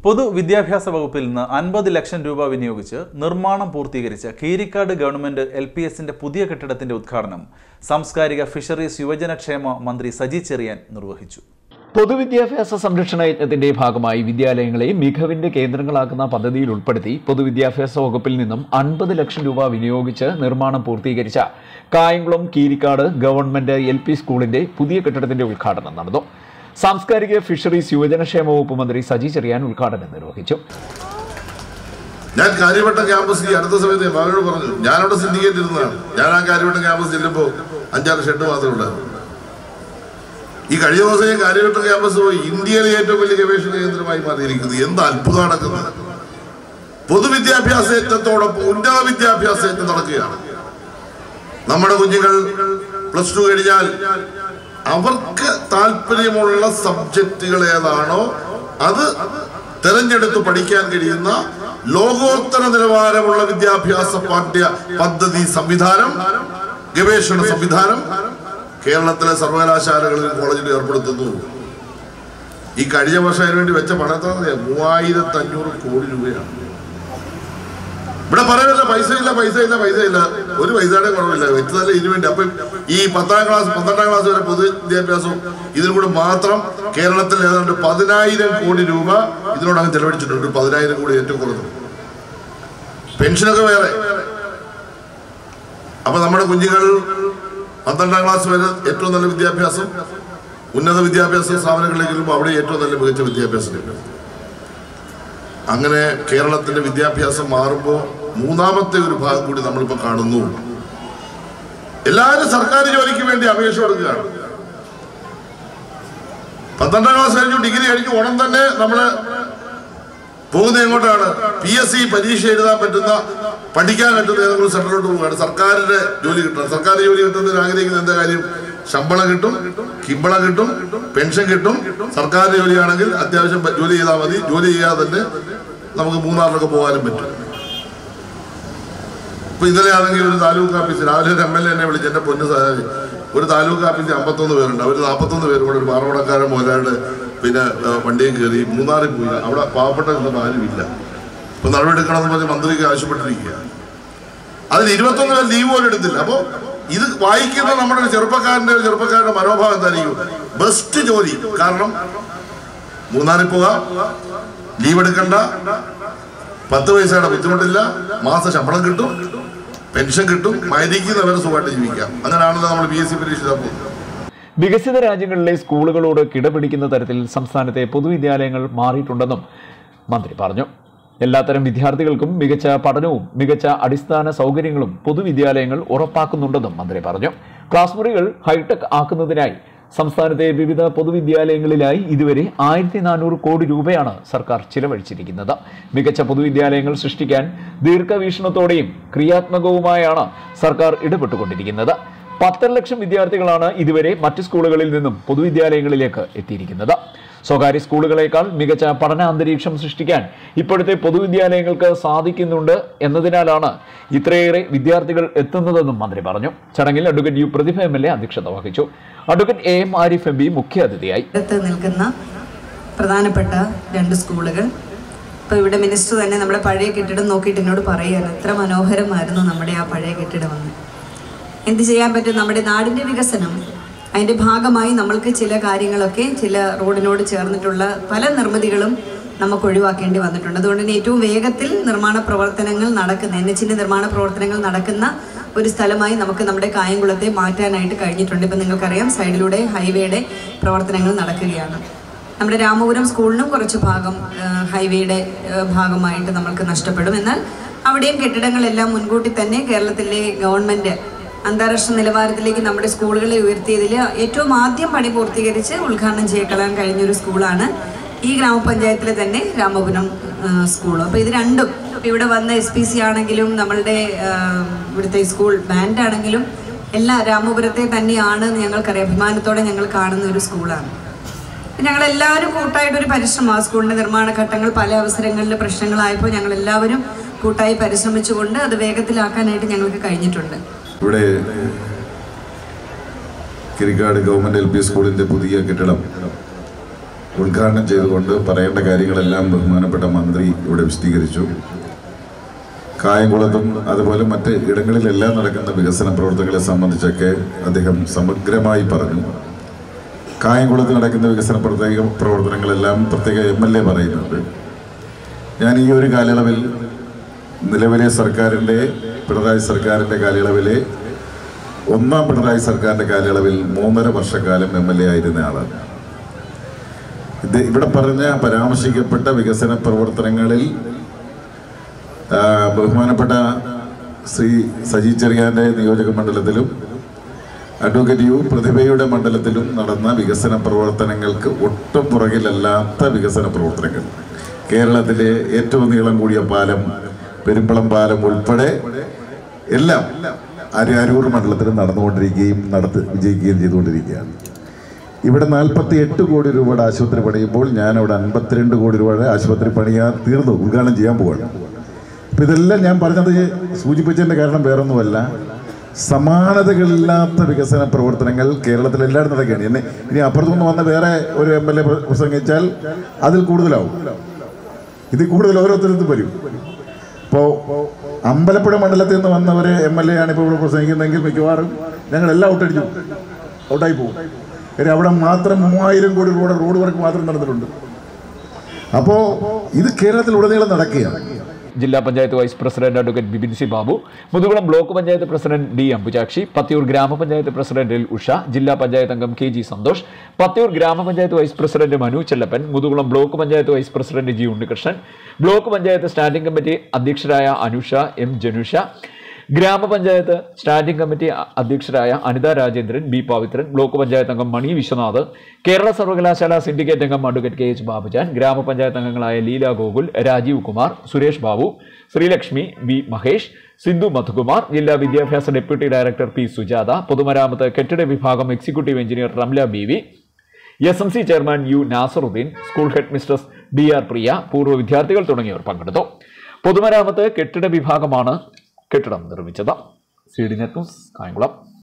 പൊതുവിദ്യാഭ്യാസ വകുപ്പിൽ നിന്ന് അൻപത് ലക്ഷം രൂപ വിനിയോഗിച്ച് നിർമ്മാണം പൂർത്തീകരിച്ച കീരിക്കാട് ഗവൺമെന്റ് എൽ പി എസിന്റെ പുതിയ കെട്ടിടത്തിന്റെ ഉദ്ഘാടനം സാംസ്കാരിക ഫിഷറീസ് യുവജനക്ഷേമ മന്ത്രി സജി ചെറിയാൻ നിർവഹിച്ചു പൊതുവിദ്യാഭ്യാസ സംരക്ഷണ യജ്ഞത്തിന്റെ ഭാഗമായി വിദ്യാലയങ്ങളെ മികവിന്റെ കേന്ദ്രങ്ങളാക്കുന്ന പദ്ധതിയിൽ ഉൾപ്പെടുത്തി പൊതുവിദ്യാഭ്യാസ വകുപ്പിൽ നിന്നും അൻപത് ലക്ഷം രൂപ വിനിയോഗിച്ച് നിർമ്മാണം പൂർത്തീകരിച്ച Kayamkulam Keerikkad government L P സ്കൂളിന്റെ പുതിയ കെട്ടിടത്തിന്റെ ഉദ്ഘാടനം നടന്നു സാംസ്കാരിക ഫിഷറീസ് യുവജനക്ഷേമ വകുപ്പ് മന്ത്രി സജി ചെറിയാൻ ഉദ്ഘാടനം നിർവഹിച്ചു ഞാൻ കാര്യവട്ടം ക്യാമ്പസ് ഈ അടുത്ത സമയത്ത് ഞാൻ മകനോട് പറഞ്ഞു ഞാനവിടെ സിൻഡിക്കേറ്റ് ഇരുന്നതാണ് ഞാൻ ആ കാര്യവട്ടം ക്യാമ്പസ് ചെല്ലുമ്പോൾ അഞ്ചാറ് ഷെഡ് മാത്രമേ ഉണ്ടായിരുന്നു ഈ കഴിഞ്ഞ ദിവസം ഞാൻ കാര്യവട്ടം ക്യാമ്പസ് പോയി ഇന്ത്യയിലെ ഏറ്റവും വലിയ ഗവേഷണ കേന്ദ്രമായി മാറിയിരിക്കുന്നത് എന്ത് അത്ഭുതം നടക്കുന്നത് പൊതുവിദ്യാഭ്യാസ യജ്ഞത്തോടൊപ്പം ഉന്നത വിദ്യാഭ്യാസ യജ്ഞം നടക്കുകയാണ് നമ്മുടെ കുഞ്ഞുങ്ങൾ പ്ലസ് ടു കഴിഞ്ഞാൽ അവർക്ക് താല്പര്യമുള്ള സബ്ജക്റ്റുകൾ ഏതാണോ അത് തെരഞ്ഞെടുത്ത് പഠിക്കാൻ കഴിയുന്ന ലോകോത്തര നിലവാരമുള്ള വിദ്യാഭ്യാസ പാഠ്യ പദ്ധതി സംവിധാനം ഗവേഷണ സംവിധാനം കേരളത്തിലെ സർവകലാശാലകളിലും കോളേജിലും ഏർപ്പെടുത്തുന്നു ഈ കഴിഞ്ഞ വർഷം അതിനു വേണ്ടി വെച്ച പണത്തിന് മൂവായിരത്തി അഞ്ഞൂറ് കോടി രൂപയാണ് ഇവിടെ പറയുന്നില്ല പൈസ ഇല്ല പൈസ ഇല്ല പൈസ ഇല്ല ഒരു പൈസയുടെ കുറവില്ല വെച്ചതല്ല ഇതിനു വേണ്ടി അപ്പൊ ഈ പത്താം ക്ലാസ് പന്ത്രണ്ടാം ക്ലാസ് വരെ പൊതു വിദ്യാഭ്യാസവും ഇതിനും കൂടെ മാത്രം കേരളത്തിൽ ഏതാണ്ട് പതിനായിരം കോടി രൂപ ഇതിനോടങ്ങ് ചെലവഴിച്ചിട്ടുണ്ട് പതിനായിരം കോടി ഏറ്റവും കുറവ് പെൻഷനൊക്കെ വേറെ അപ്പൊ നമ്മുടെ കുഞ്ഞുങ്ങൾ പന്ത്രണ്ടാം ക്ലാസ് വരെ ഏറ്റവും നല്ല വിദ്യാഭ്യാസം ഉന്നത വിദ്യാഭ്യാസ സ്ഥാപനങ്ങളിലേക്ക് വരുമ്പോൾ അവിടെ ഏറ്റവും നല്ല മികച്ച വിദ്യാഭ്യാസം ലഭ്യം അങ്ങനെ കേരളത്തിന്റെ വിദ്യാഭ്യാസം മാറുമ്പോൾ മൂന്നാമത്തെ ഒരു ഭാഗം കൂടി നമ്മളിപ്പോൾ കാണുന്നു എല്ലാവരും സർക്കാർ ജോലിക്ക് വേണ്ടി അപേക്ഷ കൊടുക്കുകയാണ് പന്ത്രണ്ടാം ക്ലാസ് കഴിഞ്ഞു ഡിഗ്രി കഴിഞ്ഞു ഉടൻ തന്നെ നമ്മള് പോകുന്നത് എങ്ങോട്ടാണ് പി എസ് സി പരീക്ഷ എഴുതാൻ പറ്റുന്ന പഠിക്കാൻ പറ്റുന്ന ഏതെങ്കിലും സെന്ററിലോട്ട് പോവുകയാണ് സർക്കാരിന്റെ ജോലി കിട്ടണം സർക്കാർ ജോലി കിട്ടുന്നതിന് ആഗ്രഹിക്കുന്ന എന്താ കാര്യം ശമ്പളം കിട്ടും കിമ്പളം കിട്ടും പെൻഷൻ കിട്ടും സർക്കാർ ജോലിയാണെങ്കിൽ അത്യാവശ്യം പ- ജോലി ചെയ്താൽ മതി ജോലി ചെയ്യാതെ തന്നെ നമുക്ക് മൂന്നാറിലൊക്കെ പോകാനും പറ്റും ഇപ്പൊ ഇന്നലെ ആണെങ്കിൽ ഒരു താലൂക്ക് ഓഫീസ് രാവിലെ ഒരു എം എൽ എ എന്നെ വിളിച്ച് എന്റെ പൊന്ന് സാഹചര്യം ഒരു താലൂക്ക് ഓഫീസിൽ അമ്പത്തൊന്ന് പേരുണ്ട് അവർ നാൽപ്പത്തൊന്ന് പേര് കൂടെ ഒരു പാറവടക്കാരൻ മുതലാണ്ട് പിന്നെ ആ, വണ്ടിയും കയറി മൂന്നാറിൽ പോയി അവിടെ പാവപ്പെട്ട നിന്നപ്പോൾ ആരുമില്ല ഇപ്പൊ നടപടിയെടുക്കണമെന്ന് പറഞ്ഞ് മന്ത്രിക്ക് ആവശ്യപ്പെട്ടിരിക്കുക അതിൽ ഇരുപത്തൊന്ന് പേർ ലീവ് പോലും എടുത്തില്ല അപ്പോൾ ഇത് വായിക്കുന്ന നമ്മുടെ ഒരു ചെറുപ്പക്കാരന്റെ ഒരു ചെറുപ്പക്കാരന്റെ മനോഭാവം എന്തായിരിക്കും ബെസ്റ്റ് ജോലി കാരണം മൂന്നാറിൽ പോകാം ലീവ് എടുക്കണ്ട പത്ത് പൈസയുടെ ബുദ്ധിമുട്ടില്ല മാസ ശമ്പളം കിട്ടും പെൻഷൻ കിട്ടും മരിക്കുന്നവരെ സുഖമായിട്ട് ജീവിക്കാം അങ്ങനെയാണല്ലോ നമ്മൾ പി എസ് സി പരീക്ഷ എഴുതാൻ പോകുന്നത് വികസിത രാജ്യങ്ങളിലെ സ്കൂളുകളോട് കിടപിടിക്കുന്ന തരത്തിൽ സംസ്ഥാനത്തെ പൊതുവിദ്യാലയങ്ങൾ മാറിയിട്ടുണ്ടെന്നും മന്ത്രി പറഞ്ഞു എല്ലാത്തരം വിദ്യാർത്ഥികൾക്കും മികച്ച പഠനവും മികച്ച അടിസ്ഥാന സൗകര്യങ്ങളും പൊതുവിദ്യാലയങ്ങൾ ഉറപ്പാക്കുന്നുണ്ടെന്നും മന്ത്രി പറഞ്ഞു ക്ലാസ് മുറികൾ ഹൈടെക് ആക്കുന്നതിനായി സംസ്ഥാനത്തെ വിവിധ പൊതുവിദ്യാലയങ്ങളിലായി ഇതുവരെ ആയിരത്തി നാനൂറ് കോടി രൂപയാണ് സർക്കാർ ചിലവഴിച്ചിരിക്കുന്നത് മികച്ച പൊതുവിദ്യാലയങ്ങൾ സൃഷ്ടിക്കാൻ ദീർഘവീക്ഷണത്തോടെയും ക്രിയാത്മകവുമായാണ് സർക്കാർ ഇടപെട്ടുകൊണ്ടിരിക്കുന്നത് പത്തര ലക്ഷം വിദ്യാർത്ഥികളാണ് ഇതുവരെ മറ്റ് സ്കൂളുകളിൽ നിന്നും പൊതുവിദ്യാലയങ്ങളിലേക്ക് എത്തിയിരിക്കുന്നത് സ്വകാര്യ സ്കൂളുകളേക്കാൾ മികച്ച പഠന അന്തരീക്ഷം സൃഷ്ടിക്കാൻ ഇപ്പോഴത്തെ പൊതുവിദ്യാലയങ്ങൾക്ക് സാധിക്കുന്നുണ്ട് എന്നതിനാലാണ് ഇത്രയേറെ വിദ്യാർത്ഥികൾ എത്തുന്നതെന്നും മന്ത്രി പറഞ്ഞു ചടങ്ങിൽ advocate U Prathibha M L A അധ്യക്ഷത വഹിച്ചു advocate A M Arif M P മുഖ്യാതിഥിയായി അടുത്ത് നിൽക്കുന്ന പ്രധാനപ്പെട്ട രണ്ട് സ്കൂളുകൾ ഇപ്പോൾ ഇവിടെ മിനിസ്റ്റർ തന്നെ നമ്മുടെ പഴയ കെട്ടിടം നോക്കിയിട്ട് എന്നോട് പറയുകയാണ് എത്ര മനോഹരമായിരുന്നു നമ്മുടെ ആ പഴയ കെട്ടിടമെന്ന് എന്ത് ചെയ്യാൻ പറ്റും നമ്മുടെ നാടിൻ്റെ വികസനം അതിൻ്റെ ഭാഗമായി നമ്മൾക്ക് ചില കാര്യങ്ങളൊക്കെ ചില റോഡിനോട് ചേർന്നിട്ടുള്ള പല നിർമ്മിതികളും നമുക്ക് ഒഴിവാക്കേണ്ടി വന്നിട്ടുണ്ട് അതുകൊണ്ട് തന്നെ ഏറ്റവും വേഗത്തിൽ നിർമ്മാണ പ്രവർത്തനങ്ങൾ നടക്കുന്ന എൻ എച്ചിൻ്റെ നിർമ്മാണ പ്രവർത്തനങ്ങൾ നടക്കുന്ന ഒരു സ്ഥലമായി നമുക്ക് നമ്മുടെ കായംകുളത്തെ മാറ്റാനായിട്ട് കഴിഞ്ഞിട്ടുണ്ട് ഇപ്പം നിങ്ങൾക്കറിയാം സൈഡിലൂടെ ഹൈവേയുടെ പ്രവർത്തനങ്ങൾ നടക്കുകയാണ് നമ്മുടെ രാമപുരം സ്കൂളിനും കുറച്ച് ഭാഗം ആ, ഹൈവേയുടെ ആ, ഭാഗമായിട്ട് നമ്മൾക്ക് നഷ്ടപ്പെടും എന്നാൽ അവിടെയും കെട്ടിടങ്ങളെല്ലാം മുൻകൂട്ടി തന്നെ കേരളത്തിലെ ഗവൺമെൻറ് അന്താരാഷ്ട്ര നിലവാരത്തിലേക്ക് നമ്മുടെ സ്കൂളുകളെ ഉയർത്തിയതിൽ ഏറ്റവും ആദ്യം പണി പൂർത്തീകരിച്ച് ഉദ്ഘാടനം ചെയ്യപ്പെടാൻ കഴിഞ്ഞൊരു സ്കൂളാണ് ഈ ഗ്രാമപഞ്ചായത്തിലെ തന്നെ രാമപുരം ആ, സ്കൂൾ അപ്പോൾ ഇത് രണ്ടും ഇപ്പോൾ ഇവിടെ വന്ന എസ് പി സി ആണെങ്കിലും നമ്മളുടെ ആ, ഇവിടുത്തെ സ്കൂൾ ബാൻഡ് ആണെങ്കിലും എല്ലാ രാമപുരത്തെ തന്നെയാണ് എന്ന് ഞങ്ങൾക്കറിയാം അഭിമാനത്തോടെ ഞങ്ങൾ കാണുന്ന ഒരു സ്കൂളാണ് ഞങ്ങൾ എല്ലാവരും കൂട്ടായിട്ടൊരു പരിശ്രമം ആ സ്കൂളിന്റെ നിർമ്മാണ ഘട്ടങ്ങൾ പല അവസരങ്ങളിൽ പ്രശ്നങ്ങളായപ്പോൾ ഞങ്ങൾ എല്ലാവരും കൂട്ടായി പരിശ്രമിച്ചുകൊണ്ട് അത് വേഗത്തിലാക്കാനായിട്ട് ഞങ്ങൾക്ക് കഴിഞ്ഞിട്ടുണ്ട് ഇവിടെ കിരിക്കാട് ഗവൺമെന്റ് എൽ പി സ്കൂളിന്റെ പുതിയ കെട്ടിടം ഉദ്ഘാടനം ചെയ്തുകൊണ്ട് പറയേണ്ട കാര്യങ്ങളെല്ലാം ബഹുമാനപ്പെട്ട മന്ത്രി ഇവിടെ വിശദീകരിച്ചു കായംകുളത്തും അതുപോലെ മറ്റ് ഇടങ്ങളിലെല്ലാം നടക്കുന്ന വികസന പ്രവർത്തനങ്ങളെ സംബന്ധിച്ചൊക്കെ അദ്ദേഹം സമഗ്രമായി പറഞ്ഞു കായംകുളത്ത് നടക്കുന്ന വികസന പ്രവർത്തക പ്രവർത്തനങ്ങളെല്ലാം പ്രത്യേക എം എൽ എ പറയുന്നുണ്ട് ഞാൻ ഈ ഒരു കാലയളവിൽ നിലവിലെ സർക്കാരിൻ്റെ പിണറായി സർക്കാരിൻ്റെ കാലയളവിലെ ഒന്നാം പിണറായി സർക്കാരിൻ്റെ കാലയളവിൽ മൂന്നര വർഷക്കാലം എം എൽ എ ആയിരുന്ന ആളാണ് ഇത് ഇവിടെ പറഞ്ഞ പരാമർശിക്കപ്പെട്ട വികസന പ്രവർത്തനങ്ങളിൽ ആ, ബഹുമാനപ്പെട്ട ശ്രീ സജി ചെറിയാൻ്റെ നിയോജക മണ്ഡലത്തിലും അഡ്വക്കേറ്റ് യു പ്രതിഭയുടെ മണ്ഡലത്തിലും നടന്ന വികസന പ്രവർത്തനങ്ങൾക്ക് ഒട്ടും പുറകിലല്ലാത്ത വികസന പ്രവർത്തനങ്ങൾ കേരളത്തിലെ ഏറ്റവും നീളം കൂടിയ പാലം പെരുമ്പളം പാലം ഉൾപ്പെടെ എല്ലാം അരൂർ മണ്ഡലത്തിൽ നടന്നുകൊണ്ടിരിക്കുകയും നടത്തി വിജയിക്കുകയും ചെയ്തുകൊണ്ടിരിക്കുകയാണ് ഇവിടെ നാൽപ്പത്തി എട്ട് കോടി രൂപയുടെ ആശുപത്രി പണിയുമ്പോൾ ഞാൻ അവിടെ അൻപത്തിരണ്ട് കോടി രൂപയുടെ ആശുപത്രി പണിയാൻ തീർന്നു ഉദ്ഘാടനം ചെയ്യാൻ പോവാണ് അപ്പം ഇതെല്ലാം ഞാൻ പറഞ്ഞത് സൂചിപ്പിച്ചതിൻ്റെ കാരണം വേറൊന്നുമല്ല സമാനതകളില്ലാത്ത വികസന പ്രവർത്തനങ്ങൾ കേരളത്തിൽ എല്ലാവരും നടക്കുകയാണ് എന്നെ ഇനി അപ്പുറത്തുനിന്ന് വന്ന വേറെ ഒരു എം എൽ എ പ്രസംഗിച്ചാൽ അതിൽ കൂടുതലാവും ഇതിൽ കൂടുതൽ ഓരോരുത്തരും വരും ഇപ്പോൾ അമ്പലപ്പുഴ മണ്ഡലത്തിൽ നിന്ന് വന്ന ഒരു എം എൽ എ ആണ് ഇപ്പോൾ ഇവിടെ പ്രസംഗിക്കുന്നതെങ്കിൽ മിക്കവാറും ഞങ്ങൾ എല്ലാം ഔട്ടടിച്ചു ഔട്ടായി പോകും കാര്യം അവിടെ മാത്രം മൂവായിരം കോടി രൂപയുടെ റോഡ് വർക്ക് മാത്രം നടന്നിട്ടുണ്ട് അപ്പോൾ ഇത് കേരളത്തിൽ ഉടനീളം നടക്കുകയാണ് ജില്ലാ panchayat vice president advocate Bibin C Babu Muthukulam block panchayat president D Ambujakshi Pathiyoor ഗ്രാമപഞ്ചായത്ത് പ്രസിഡന്റ് എൽ ഉഷ ജില്ലാ പഞ്ചായത്ത് അംഗം കെ ജി സന്തോഷ് പത്തിയൂർ ഗ്രാമപഞ്ചായത്ത് vice president Manu Chellappan Muthukulam block panchayat vice president G Unnikrishnan block panchayat standing committee അധ്യക്ഷരായ അനുഷ എം ജനുഷ ഗ്രാമപഞ്ചായത്ത് സ്റ്റാൻഡിംഗ് കമ്മിറ്റി അ- അധ്യക്ഷരായ അനിത രാജേന്ദ്രൻ ബി പവിത്രൻ ബ്ലോക്ക് പഞ്ചായത്ത് അംഗം മണി വിശ്വനാഥ് കേരള സർവകലാശാല സിൻഡിക്കേറ്റ് അംഗം അഡ്വക്കേറ്റ് കെ എച്ച് ബാബുജാൻ ഗ്രാമപഞ്ചായത്ത് അംഗങ്ങളായ ലീല ഗോകുൽ രാജീവ് കുമാർ സുരേഷ് ബാബു ശ്രീലക്ഷ്മി ബി മഹേഷ് സിന്ധു മധുകുമാർ ജില്ലാ വിദ്യാഭ്യാസ ഡെപ്യൂട്ടി ഡയറക്ടർ പി സുജാത പൊതുമരാമത്ത് കെട്ടിട വിഭാഗം executive engineer Ramla B V S M C chairman U Nasaruddin school head mistress D R Priya പൂർവ്വ വിദ്യാർത്ഥികൾ തുടങ്ങിയവർ പങ്കെടുത്തു പൊതുമരാമത്ത് കെട്ടിട വിഭാഗമാണ് കെട്ടിടം നിർമ്മിച്ചത് C D Net News Kayamkulam